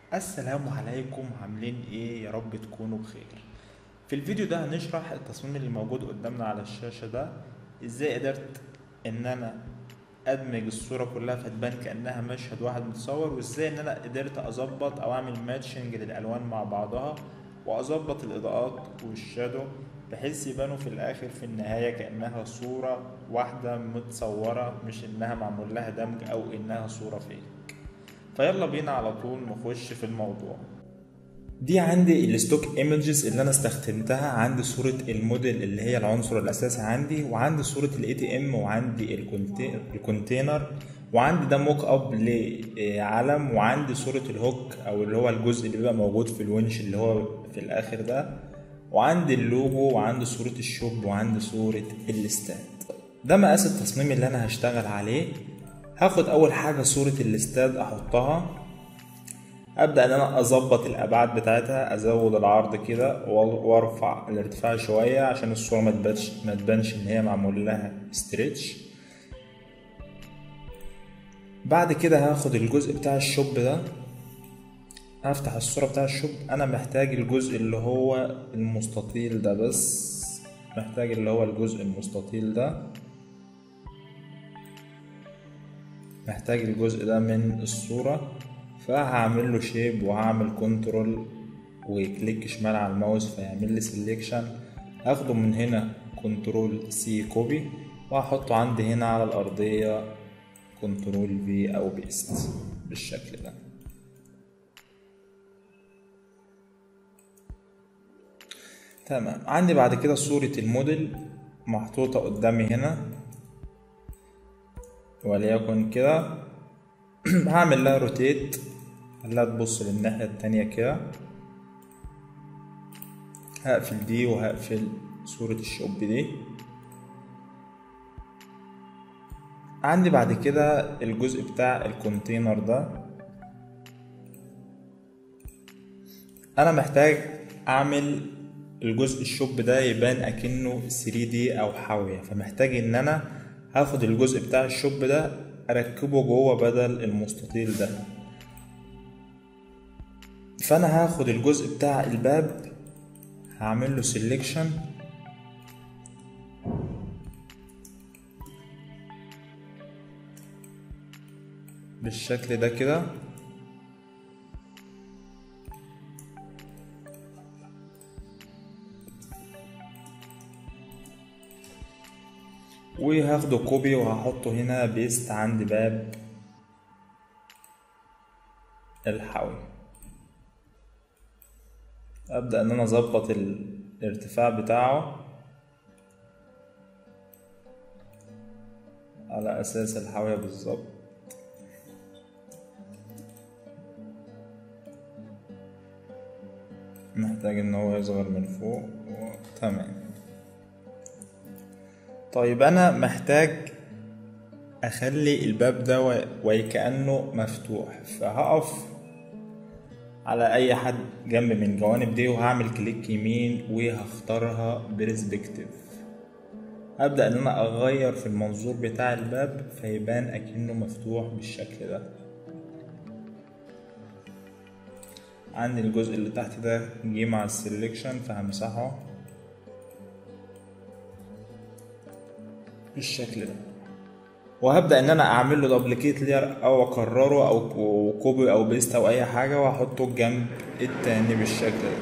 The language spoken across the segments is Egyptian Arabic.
السلام عليكم عاملين ايه يا رب تكونوا بخير في الفيديو ده هنشرح التصميم اللي موجود قدامنا على الشاشة ده ازاي قدرت ان انا ادمج الصورة كلها فتبان كأنها مشهد واحد متصور وازاي ان انا قدرت اظبط او اعمل ماتشنج للالوان مع بعضها واظبط الاضاءات والشادو بحيث يبانوا في الاخر في النهاية كأنها صورة واحدة متصورة مش انها معمول لها دمج او انها صورة فيك فيلا بينا على طول نخش في الموضوع دي عندي الستوك ايمجز اللي انا استخدمتها عندي صورة الموديل اللي هي العنصر الاساسي عندي وعندي صورة الاي تي ام وعندي الكونتي- الكونتينر وعندي ده موك اب لعلم وعندي صورة الهوك او اللي هو الجزء اللي بيبقى موجود في الونش اللي هو في الاخر ده وعندي اللوجو وعندي صورة الشوب وعندي صورة الاستاد ده مقاس التصميم اللي انا هشتغل عليه هاخد اول حاجة صورة الاستاد احطها ابدا ان انا اظبط الابعاد بتاعتها ازود العرض كده وال- وارفع الارتفاع شويه عشان الصوره ما تبانش ما تبانش ان هي معمول لها ستريتش بعد كده هاخد الجزء بتاع الشوب ده هفتح الصوره بتاع الشوب انا محتاج الجزء اللي هو المستطيل ده بس محتاج اللي هو الجزء المستطيل ده محتاج الجزء ده من الصورة فهعمل له شيب وهعمل كنترول وكليك شمال على الماوس فيعمل لي سيلكشن هاخده من هنا كنترول سي كوبي وهحطه عندي هنا على الأرضية كنترول في أو بيست بالشكل ده تمام عندي بعد كده صورة الموديل محطوطة قدامي هنا وليكن كده هعمل لها روتيت خليها تبص للناحية التانية كده هقفل دي وهقفل صورة الشوب دي عندي بعد كده الجزء بتاع الكونتينر ده انا محتاج اعمل الجزء الشوب ده يبان اكنه 3D او حاوية فمحتاج ان انا هاخد الجزء بتاع الشوب ده اركبه جوه بدل المستطيل ده فانا هاخد الجزء بتاع الباب هعمل له سيلكشن بالشكل ده كده وهاخده كوبي وهحطه هنا بيست عند باب الحوي ابدا ان انا اظبط ال- الارتفاع بتاعه على اساس الحاوية بالظبط محتاج ان هو يصغر من فوق و... تمام طيب انا محتاج اخلي الباب ده و- وكأنه مفتوح فهقف على اي حد جنب من جوانب دي وهعمل كليك يمين وهختارها برسبكتيف هبدأ ان انا اغير في المنظور بتاع الباب فيبان اكنه مفتوح بالشكل ده عندي الجزء اللي تحت ده جه مع السلكشن فهمسحه بالشكل ده وهبدا ان انا اعمل له دبليكيت لير او اكرره او كوبي او بيست او اي حاجه واحطه الجنب التاني بالشكل ده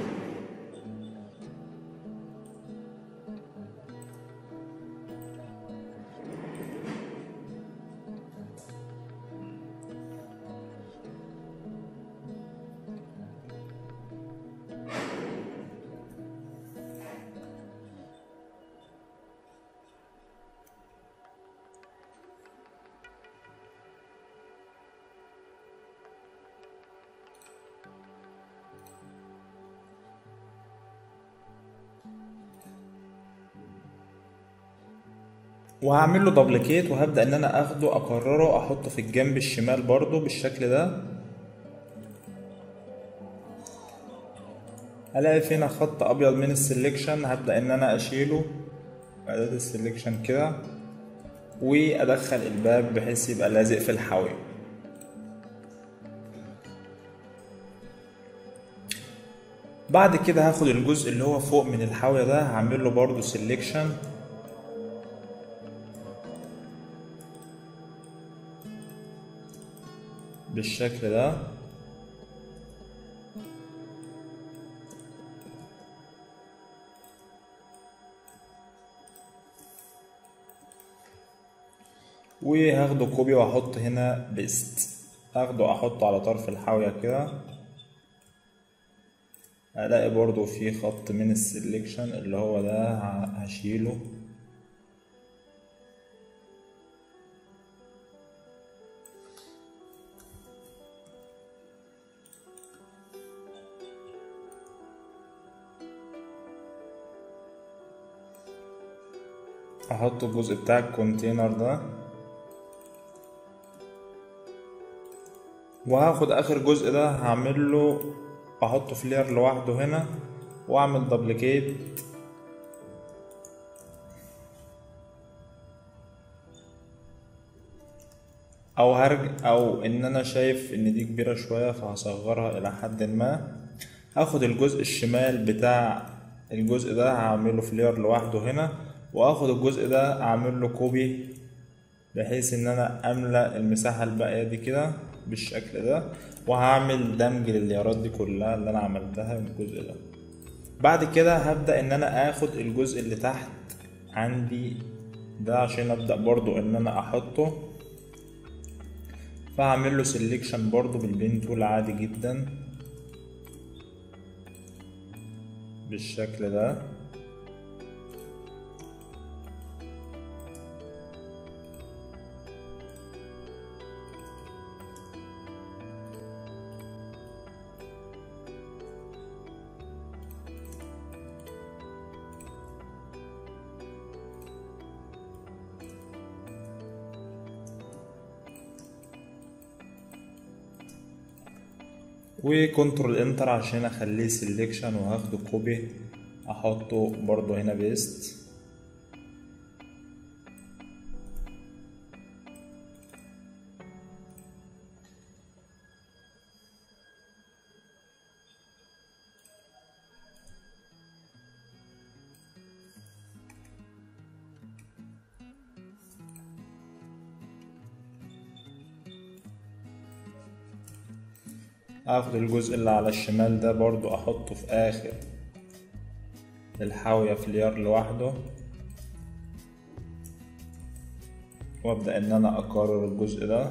وهعمل له دبليكيت وهبدا ان انا اخده اكرره احطه في الجنب الشمال برضو بالشكل ده الاقي في هنا خط ابيض من السلكشن هبدا ان انا اشيله اداة السلكشن كده وادخل الباب بحيث يبقى لازق في الحاوية بعد كده هاخد الجزء اللي هو فوق من الحاوية ده هعمل له برضو سيلكشن بالشكل ده وهاخده كوبي واحط هنا بيست اخده احطه على طرف الحاوية كده الاقي برضو في خط من السلكشن اللي هو ده هشيله احط الجزء بتاع الكونتينر ده وهاخد اخر جزء ده هعمل له احطه في لير لوحده هنا واعمل دبليكيت او هرج او ان انا شايف ان دي كبيره شويه فهصغرها الى حد ما هاخد الجزء الشمال بتاع الجزء ده هعمله في لير لوحده هنا واخد الجزء ده اعمل له كوبي بحيث ان انا املأ المساحه الباقيه دي كده بالشكل ده وهعمل دمج لليارات دي كلها اللي انا عملتها من الجزء ده بعد كده هبدأ ان انا اخد الجزء اللي تحت عندي ده عشان ابدأ برضو ان انا احطه فهعمل له سيلكشن برضو بالبين تول عادي جدا بالشكل ده وكنترول انتر عشان اخليه سيلكشن وهاخده كوبي احطه برضو هنا بيست اخد الجزء اللي على الشمال ده برضو احطه في اخر الحاوية في لير لوحده وابدأ ان انا اكرر الجزء ده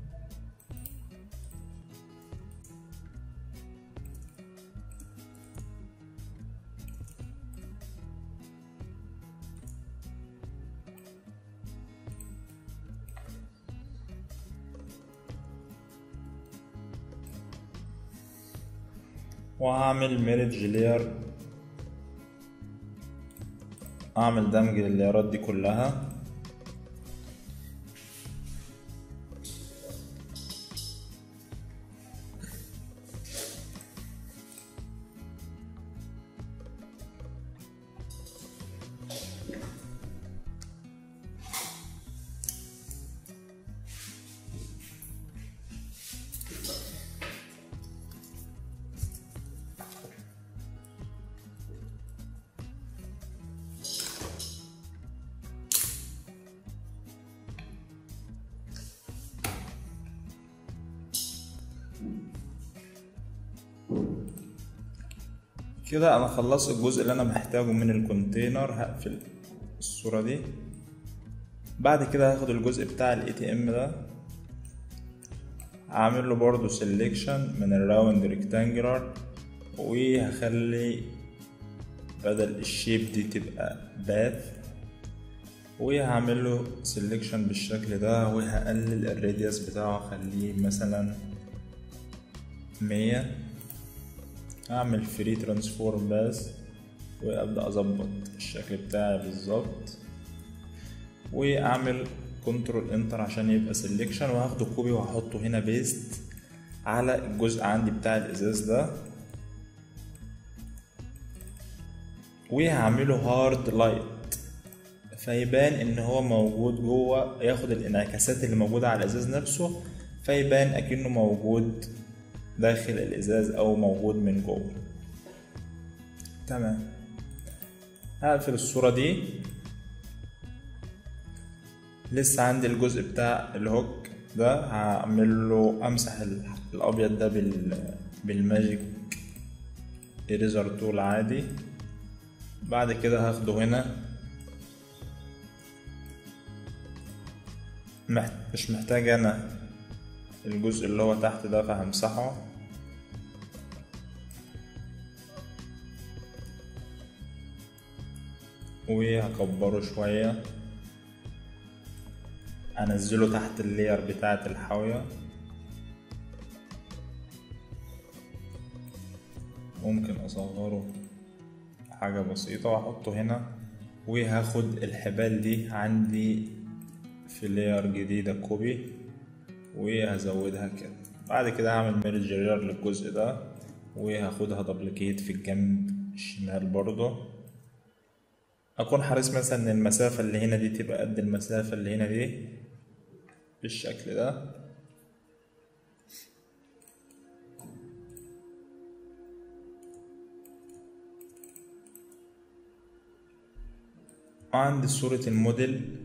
وهعمل ميرج لير اعمل دمج للليرات دي كلها كده انا خلصت الجزء اللي انا محتاجه من الكونتينر هقفل الصورة دي بعد كده هاخد الجزء بتاع الاي تي ام ده اعمل له برضو سيلكشن من الراوند ريكتانجلر وهخلي بدل الشيب دي تبقى باث وهعمل له سيلكشن بالشكل ده وهقلل الراديوس بتاعه اخليه مثلا مية اعمل فري ترانسفورم بس وابدا اظبط الشكل بتاعي بالظبط واعمل كنترول انتر عشان يبقى سيلكشن وهاخده كوبي وهحطه هنا بيست على الجزء عندي بتاع الازاز ده وهعمله هارد لايت فيبان ان هو موجود جوه ياخد الانعكاسات اللي موجوده على الازاز نفسه فيبان اكنه موجود داخل الازاز او موجود من جوه تمام هقفل الصورة دي لسه عندي الجزء بتاع الهوك ده هعمل له امسح ال- الابيض ده بال بالماجيك اريزر تول عادي بعد كده هاخده هنا محت... مش محتاج انا الجزء اللي هو تحت ده فهمسحه وهكبره شوية انزله تحت اللير بتاعة الحاوية ممكن اصغره حاجة بسيطة واحطه هنا وهاخد الحبال دي عندي في لير جديدة كوبي وهزودها كده بعد كده هعمل ميرج لير للجزء ده وهاخدها دبليكيت في الجنب الشمال برضه اكون حريص مثلا ان المسافة اللي هنا دي تبقى قد المسافة اللي هنا دي بالشكل ده عندي صورة الموديل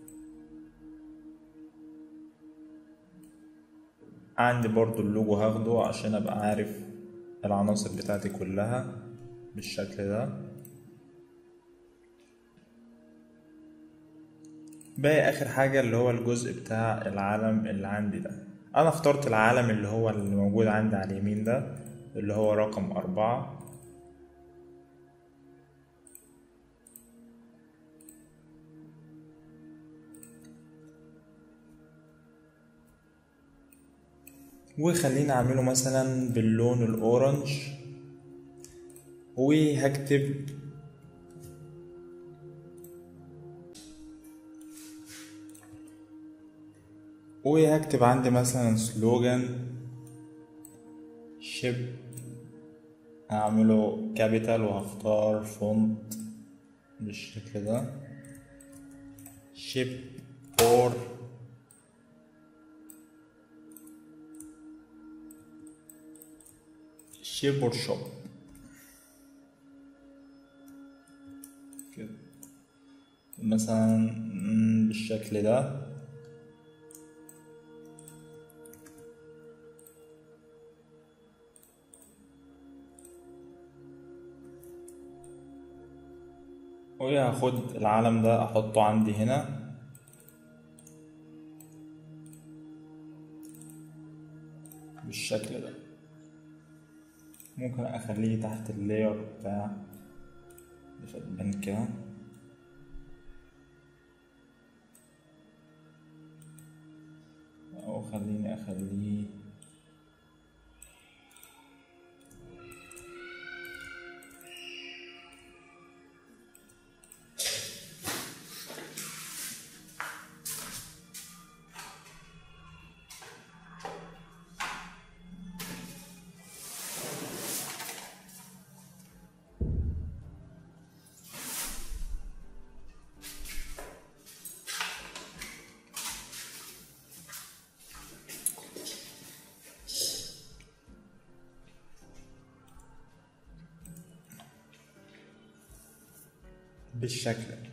عندي برضو اللوجو هاخده عشان ابقى عارف العناصر بتاعتي كلها بالشكل ده باقي اخر حاجة اللي هو الجزء بتاع العلم اللي عندي ده انا اخترت العلم اللي هو اللي موجود عندي على اليمين ده اللي هو رقم اربعة وخليني اعمله مثلا باللون الاورنج وهكتب وهكتب عندي مثلا سلوجان شيب اعمله كابيتال وهختار فونت بالشكل ده شيب اور شيب اور شوب كده مثلا مم، بالشكل ده وهاخد العلم ده احطه عندي هنا بالشكل ده ممكن اخليه تحت اللاير بتاع البنكة او خليني اخليه بالشكل ده.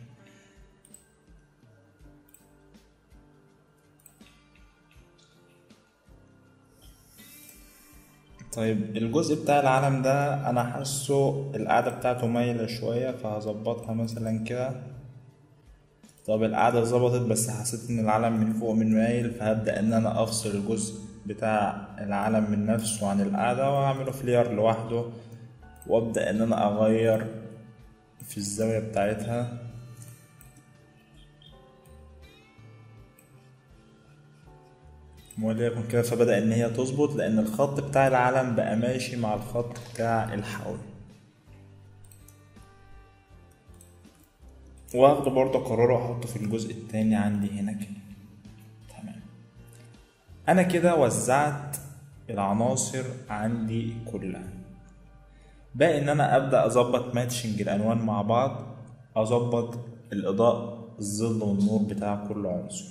طيب الجزء بتاع العلم ده انا حاسه القعدة بتاعته مايلة شوية فهظبطها مثلا كده طب القعدة ظبطت بس حسيت ان العلم من فوق من مايل فهبدأ ان انا افصل الجزء بتاع العلم من نفسه عن القعدة واعمله فلير لوحده وابدأ ان انا اغير في الزاوية بتاعتها وليكن كده فبدأ إن هي تظبط لأن الخط بتاع العلم بقى ماشي مع الخط بتاع الحول واخده برضه اقرره واحطه في الجزء التاني عندي هنا كده تمام انا كده وزعت العناصر عندي كلها باقي ان انا ابدا اظبط ماتشنج الالوان مع بعض اظبط الاضاءة الظل والنور بتاع كل عنصر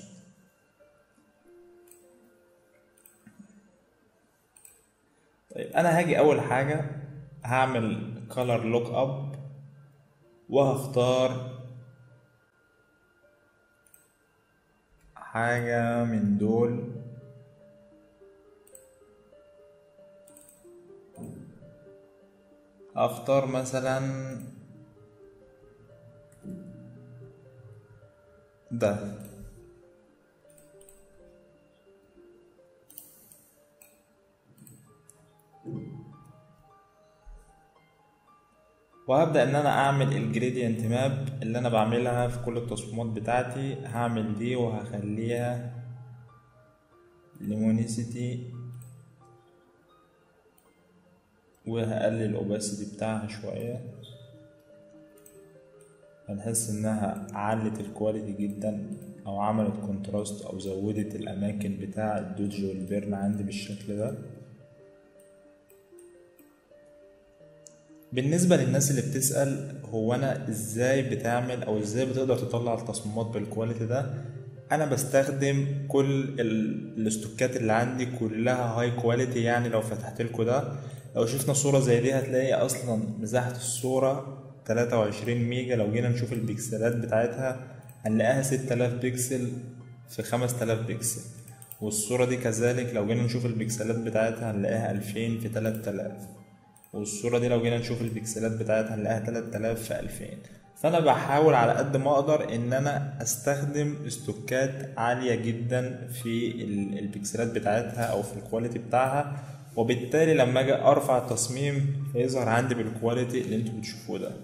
طيب انا هاجي اول حاجة هعمل color look up وهختار حاجة من دول اختار مثلا ده وهبدأ ان انا اعمل الجريدينت ماب اللي انا بعملها في كل التصميمات بتاعتي هعمل دي وهخليها لمونيسيتي وهقلل الاوباسيتي بتاعها شوية هنحس انها علت الكواليتي جدا او عملت كونتراست او زودت الاماكن بتاع الدوج والبيرن عندي بالشكل ده بالنسبة للناس اللي بتسأل هو أنا إزاي بتعمل أو إزاي بتقدر تطلع التصميمات بالكواليتي ده أنا بستخدم كل ال- الاستوكات اللي عندي كلها هاي كواليتي يعني لو فتحت لكم ده لو شفنا صورة زي دي هتلاقي أصلا مساحة الصورة 23 ميجا لو جينا نشوف البكسلات بتاعتها هنلاقيها 6000 بكسل في 5000 بكسل والصورة دي كذلك لو جينا نشوف البكسلات بتاعتها هنلاقيها 2000 في 3000 والصورة دي لو جينا نشوف البكسلات بتاعتها هنلاقيها 3000 في 2000 فأنا بحاول على قد ما أقدر إن أنا أستخدم استوكات عالية جدا في ال- البكسلات بتاعتها أو في الكواليتي بتاعها وبالتالي لما أجي أرفع التصميم فيظهر عندي بالكواليتي اللي انتوا بتشوفوه ده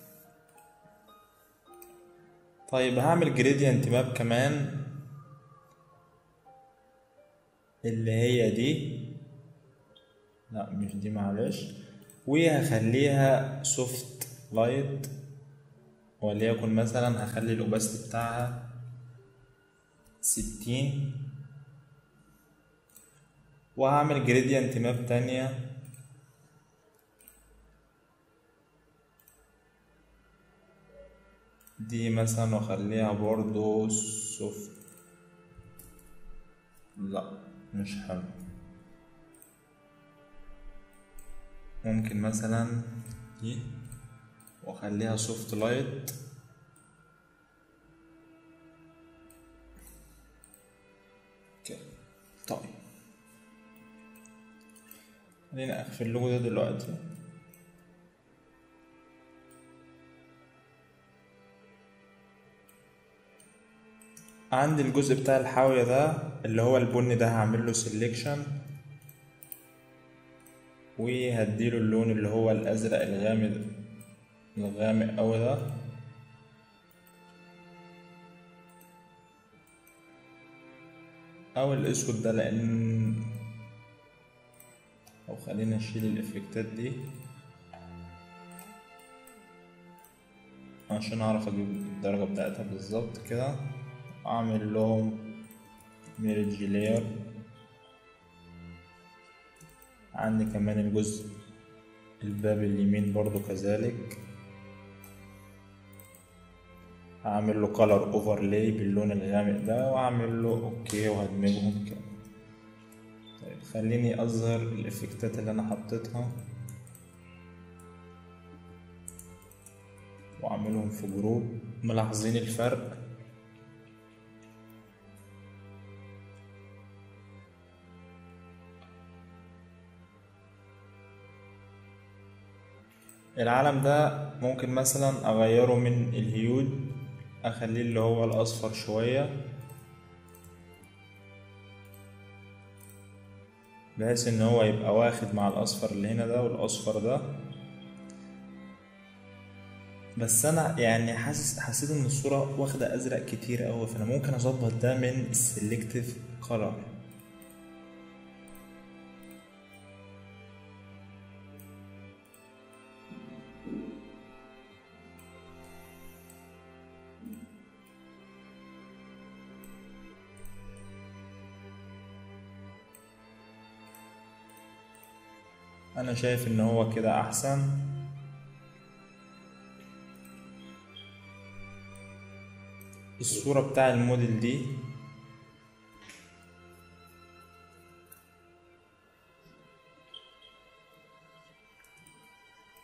طيب هعمل جريدينت ماب كمان اللي هي دي لا مش دي معلش وهخليها سوفت لايت وليكن مثلا هخلي الاوباسيتي بتاعها ستين وهعمل جريدينت ماب تانية دي مثلا واخليها برضو سوفت لا مش حلو ممكن مثلا دي واخليها سوفت لايت كده طيب خلينا اقفل اللوجو ده دلوقتي عندي الجزء بتاع الحاوية ده اللي هو البني ده هعمل له سيلكشن وهديله اللون اللي هو الازرق الغامق الغامق اوي ده او الاسود ده لان او خلينا نشيل الافكتات دي عشان اعرف اجيب الدرجة بتاعتها بالظبط كده اعمل لهم ميرج لاير عندي كمان الجزء الباب اليمين برضو كذلك هعمل له color overlay باللون الغامق ده واعمل له اوكي وهدمجهم كده طيب خليني اظهر الافكتات اللي انا حطيتها واعملهم في جروب ملاحظين الفرق العلم ده ممكن مثلا اغيره من الهيود اخليه اللي هو الاصفر شوية بحيث ان هو يبقى واخد مع الاصفر اللي هنا ده والاصفر ده بس انا يعني حاسس حسيت ان الصورة واخدة ازرق كتير اوي فانا ممكن اظبط ده من السلكتيف color انا شايف ان هو كده احسن الصورة بتاع الموديل دي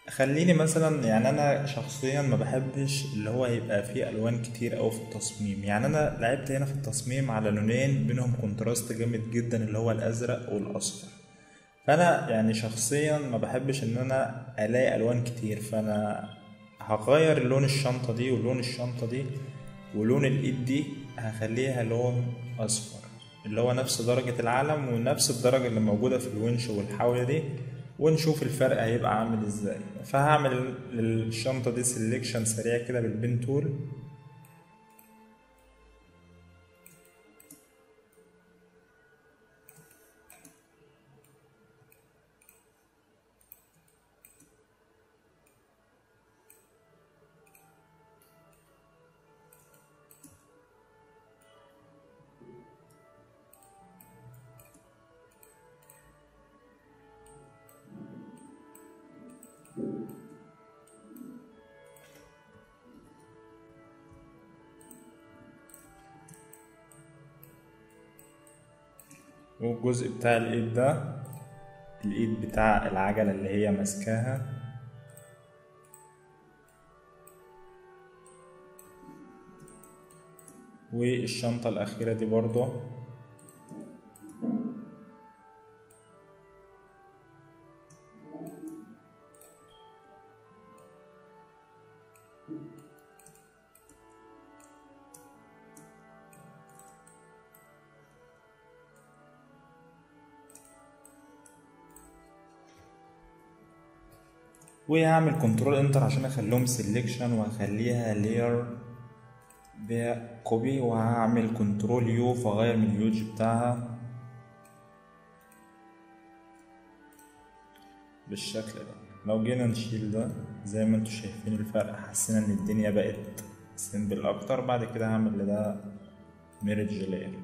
خليني مثلا يعني انا شخصيا ما بحبش اللي هو يبقى فيه الوان كتير اوي في التصميم يعني انا لعبت هنا في التصميم على لونين بينهم كونتراست جامد جدا اللي هو الازرق والاصفر فانا يعني شخصيا ما بحبش ان انا الاقي الوان كتير فانا هغير لون الشنطة دي ولون الشنطة دي ولون الايد دي هخليها لون اصفر اللي هو نفس درجة العلم ونفس الدرجة اللي موجودة في الونش والحاوية دي ونشوف الفرق هيبقى عامل ازاي فهعمل للشنطة دي سيلكشن سريع كده بالبين تول والجزء بتاع الايد ده الايد بتاع العجلة اللي هي ماسكاها والشنطة الأخيرة دي برضه وهعمل كنترول انتر عشان اخليهم سيلكشن وهخليها لير بكوبي وهعمل كنترول يو فاغير من اليوج بتاعها بالشكل ده لو جينا نشيل ده زي ما انتوا شايفين الفرق حسينا ان الدنيا بقت سيمبل اكتر بعد كده هعمل لده ميرج لاير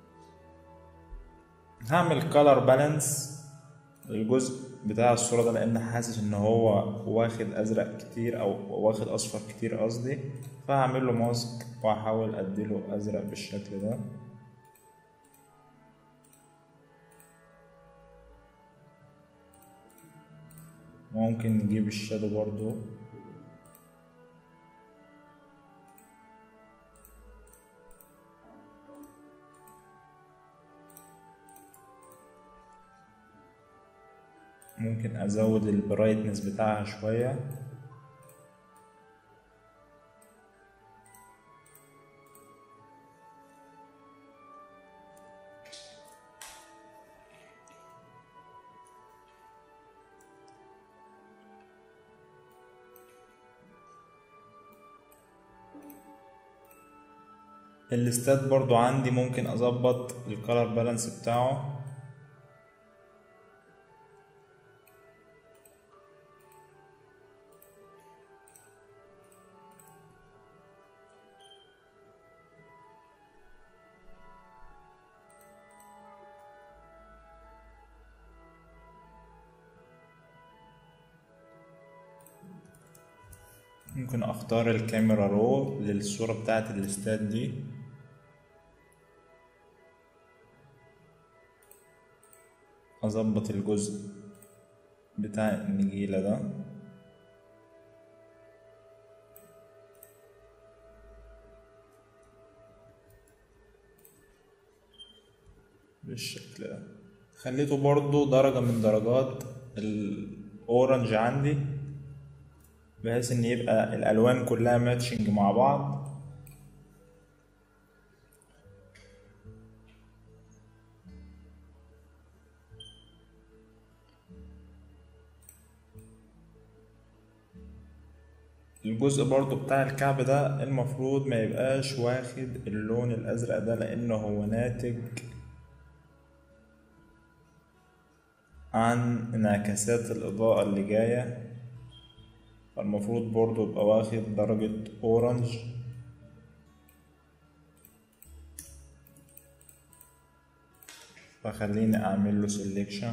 هعمل color بالانس الجزء بتاع الصورة ده لأن حاسس إن هو واخد أزرق كتير أو واخد أصفر كتير قصدي فهعمل له ماسك وهحاول أديله أزرق بالشكل ده ممكن نجيب الشادو برضو ممكن ازود البرايتنس بتاعها شوية الاستات برضو عندي ممكن اظبط الكالر بالانس بتاعه ممكن اختار الكاميرا رو للصورة بتاعت الاستاد دي اظبط الجزء بتاع النجيلة ده بالشكل ده خليته برضو درجة من درجات الأورنج عندي بحيث ان يبقى الالوان كلها ماتشنج مع بعض الجزء برضو بتاع الكعب ده المفروض ما يبقاش واخد اللون الازرق ده لانه هو ناتج عن انعكاسات الاضاءة اللي جايه فالمفروض برضو يبقى واخد درجة اورنج فخليني اعمل له سيلكشن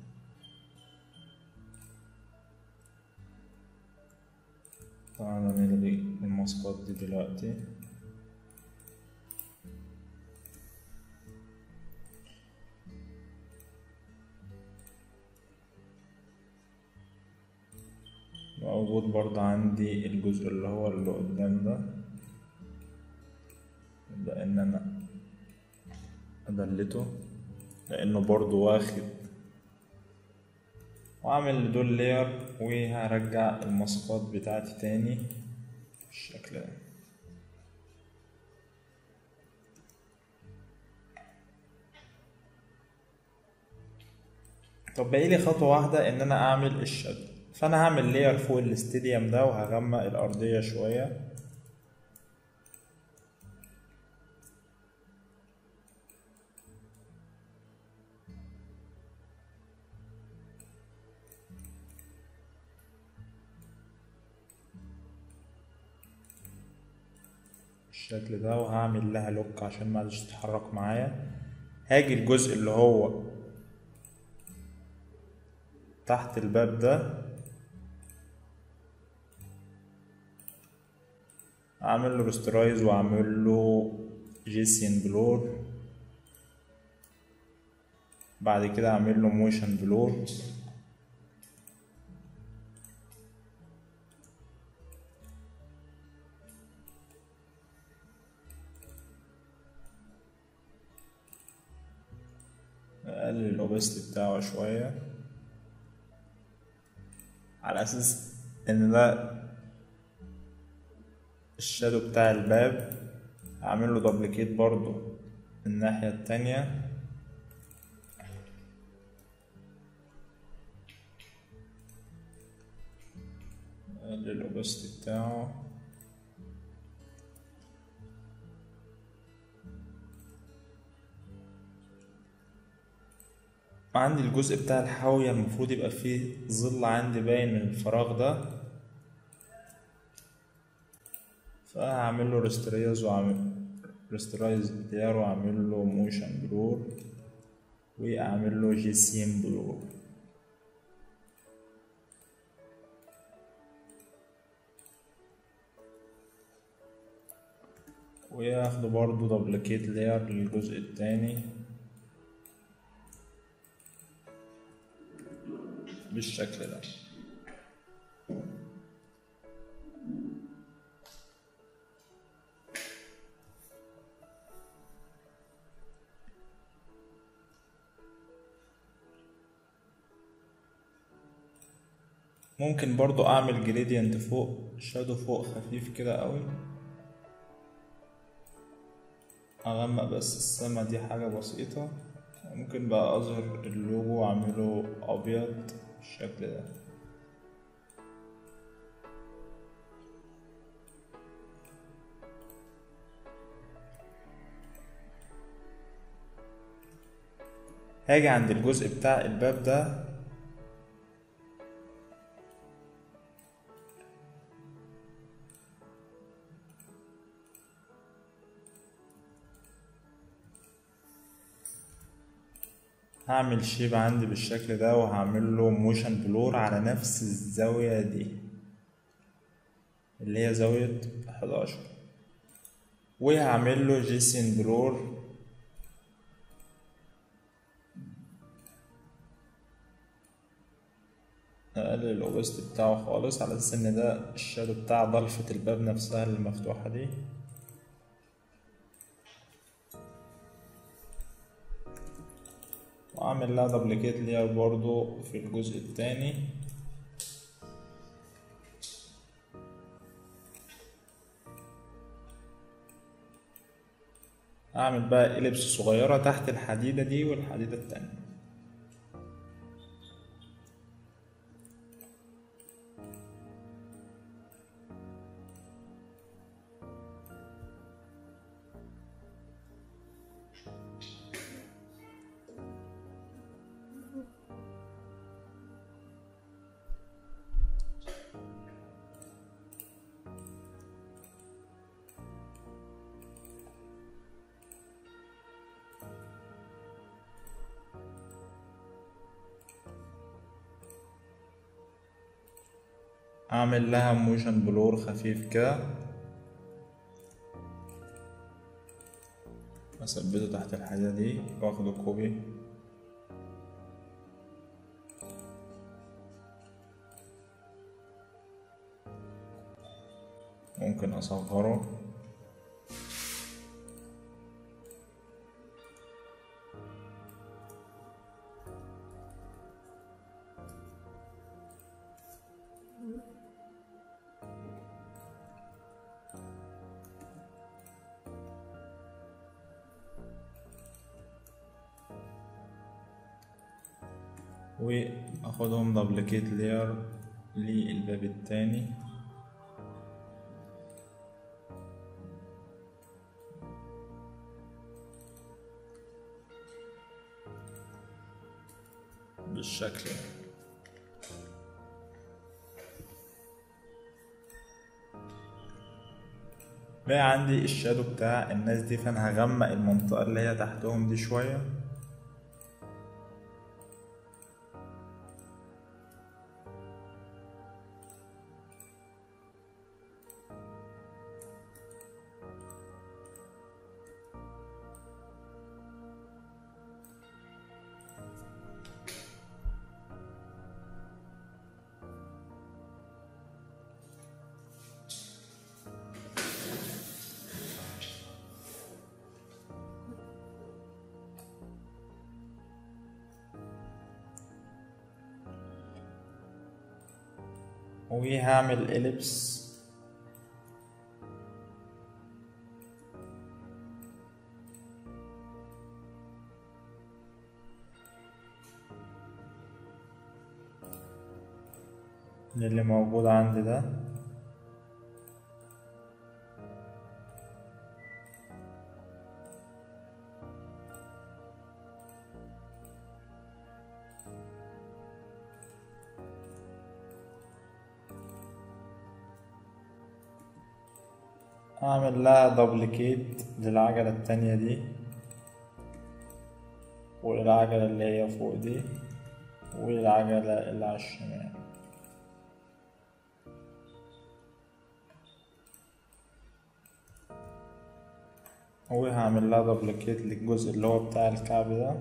تعالى نلغي الماسكات دي دلوقتي موجود برضه عندي الجزء اللي هو اللي قدام ده يبدأ ان انا ادلته لانه برضه واخد واعمل لدول لير وهرجع الماسكات بتاعتي تاني بالشكل ده طب باقي لي خطوة واحدة ان انا اعمل الشادو فانا هعمل لير فوق الاستاديوم ده وهغمق الارضية شوية بالشكل ده وهعمل لها لوك عشان ما تتحرك معايا هاجي الجزء اللي هو تحت الباب ده اعمل له ريسترايز واعمل له جيسيان بلور بعد كده اعمل له موشن بلور اقلل الاوبست بتاعه شويه على اساس ان ده الشادو بتاع الباب هعمل له دبليكيت برضو الناحية التانية للأوبست بتاعه عندي الجزء بتاع الحاوية المفروض يبقى فيه ظل عندي باين من الفراغ ده فهعمل له ريسترايز واعمل ريسترايز ديار واعمل له موشن بلور واعمل له جيسيم بلور وياخده برضو دبليكيت لير للجزء التاني بالشكل ده ممكن برضو اعمل جريدينت فوق شادو فوق خفيف كده قوي اغمق بس السما دي حاجة بسيطة ممكن بقى اظهر اللوجو واعمله ابيض بالشكل ده هاجي عند الجزء بتاع الباب ده هعمل شيب عندي بالشكل ده وهعمل له موشن بلور على نفس الزاوية دي اللي هي زاوية 11 وهعمل له جيسين بلور اقلل الاوبست بتاعه خالص على اساس ان ده الشادو بتاع ضلفة الباب نفسها اللي مفتوحة دي واعمل لها دبليكيت ليها برضو في الجزء التاني اعمل بقى إليبس صغيرة تحت الحديدة دي والحديدة التانية اعمل لها موشن بلور خفيف كده اثبته تحت الحاجة دي واخده كوبي ممكن اصغره واخدهم دبليكيت لير للباب التاني بالشكل ده بقى عندي الشادو بتاع الناس دي فانا هغمق المنطقة اللي هي تحتهم دي شوية وهعمل إليبس اللي موجود عندي ده اعمل لها دبليكيت للعجلة التانية دي وللعجلة اللي هي فوق دي وللعجلة اللي على الشمال وهعمل لها دبليكيت للجزء اللي هو بتاع الكعب ده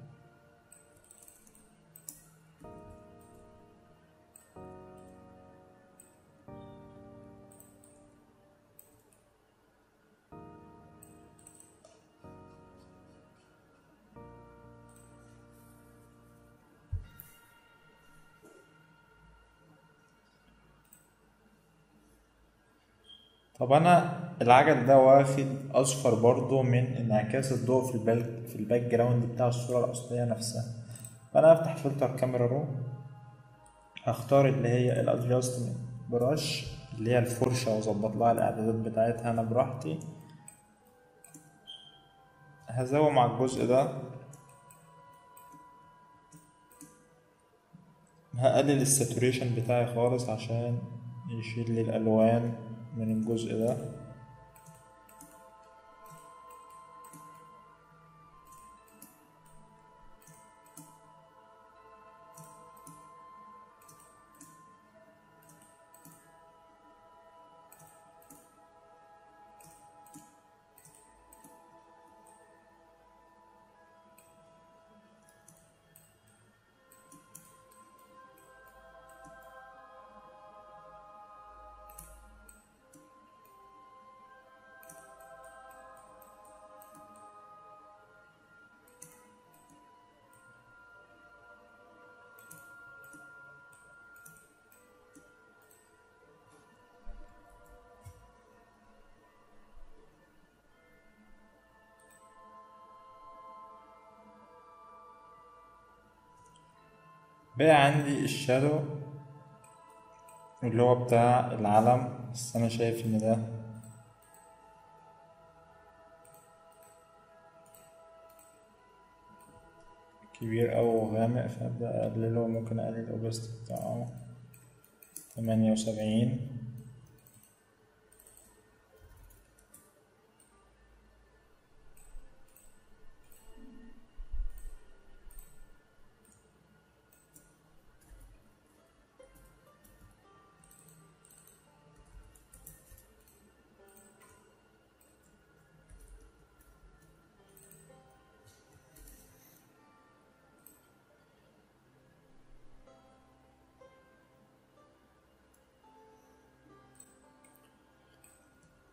طب انا العجل ده واخد اصفر برضو من انعكاس الضوء في الباك في الباك جراوند بتاع الصورة الاصلية نفسها فانا هفتح فلتر كاميرا رو هختار اللي هي الادجستمنت براش اللي هي الفرشة واظبط لها الاعدادات بتاعتها انا براحتي هزوم على الجزء ده هقلل الساتوريشن بتاعي خالص عشان يشيل لي الالوان من الجزء ده بقى عندي الشادو اللي هو بتاع العلم بس انا شايف ان ده كبير أوي وغامق فأبدأ أقلله ممكن أقلل الأوبستي بتاعه تمانية وسبعين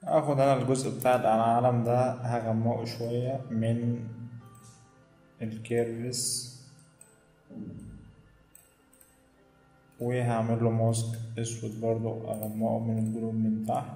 اخد انا الجزء بتاع العلم ده هغمقه شوية من الكيرفس وهعمل له ماسك اسود برضو اغمقه من الجنوب من تحت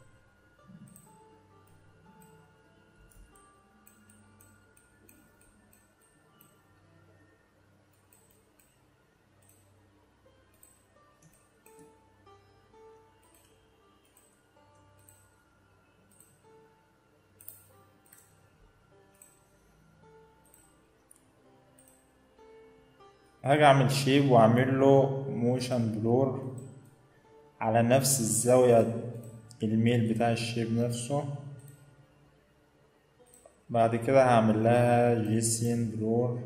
هاجي اعمل شيب واعمل له موشن بلور على نفس الزاوية الميل بتاع الشيب نفسه بعد كده هعمل لها جيسين بلور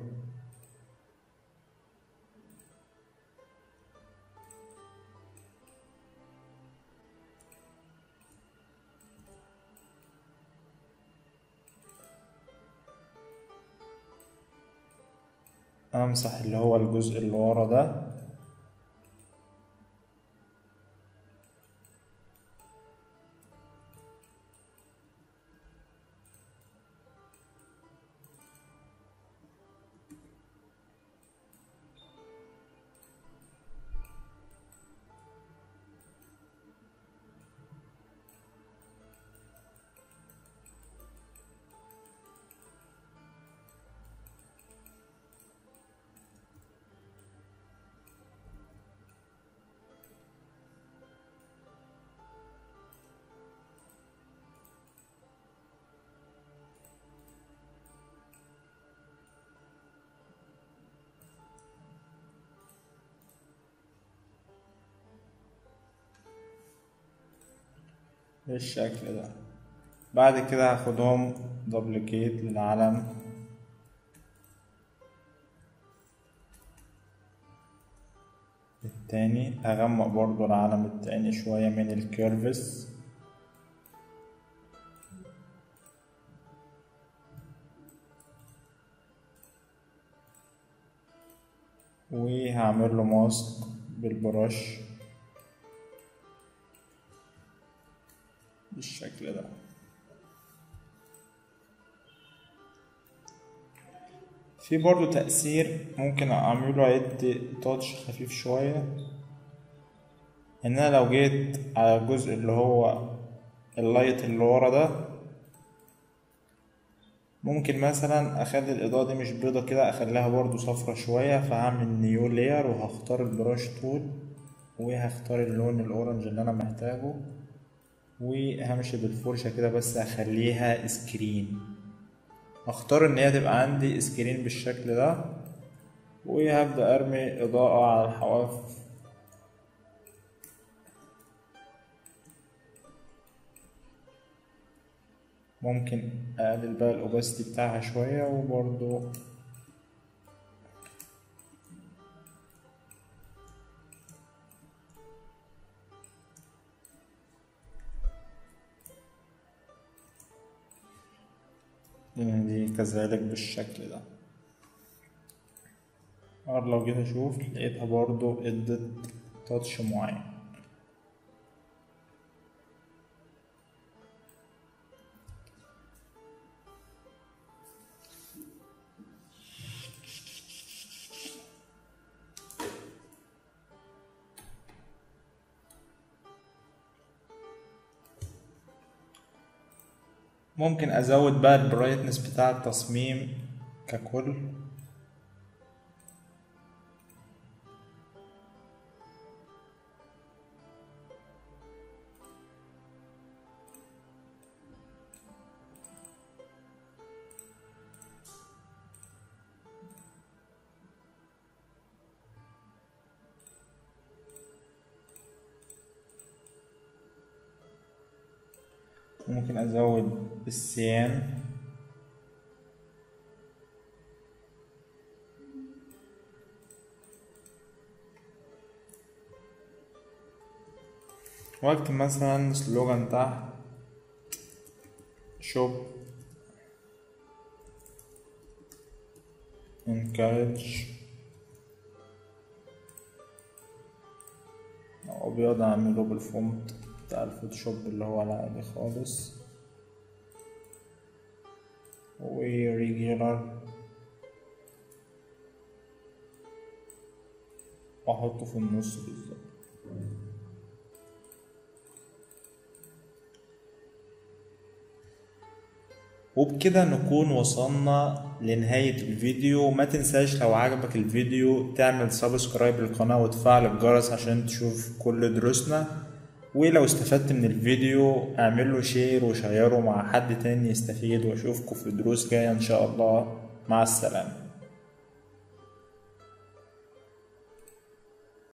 امسح اللي هو الجزء اللي ورا ده بالشكل ده بعد كده هاخدهم دبليكيت للعلم التاني هغمق برضو العلم التاني شوية من الكيرفس وهعمل له ماسك بالبرش بالشكل ده في برضو تأثير ممكن أعمله يدي تاتش خفيف شوية إن أنا لو جيت على الجزء اللي هو اللايت اللي ورا ده ممكن مثلا أخلي الإضاءة دي مش بيضة كده أخليها برضو صفرة شوية فهعمل نيو لاير وهختار البراش تول وهختار اللون الأورنج اللي أنا محتاجه وهمشي بالفرشة كده بس هخليها سكرين اختار ان هي تبقى عندي سكرين بالشكل ده وهبدأ ارمي اضاءة على الحواف ممكن اقلل بقى الاوباسيتي بتاعها شوية وبرضو دي كذلك بالشكل ده اور لو جيت اشوف لقيتها برضو ادت تاتش معين ممكن ازود بقى البرايتنس بتاع التصميم ككل ممكن ازود السيان واكتب مثلا سلوجان تحت شوب encourage ابيض اعمله بالفونت بتاع الفوتوشوب اللي هو العادي خالص وريجولار واحطه في النص بالظبط وبكده نكون وصلنا لنهاية الفيديو ما تنساش لو عجبك الفيديو تعمل سبسكرايب للقناة وتفعل الجرس عشان تشوف كل دروسنا ولو استفدت من الفيديو اعمله شير وشيره مع حد تاني يستفيد واشوفكم في دروس جاية ان شاء الله مع السلامة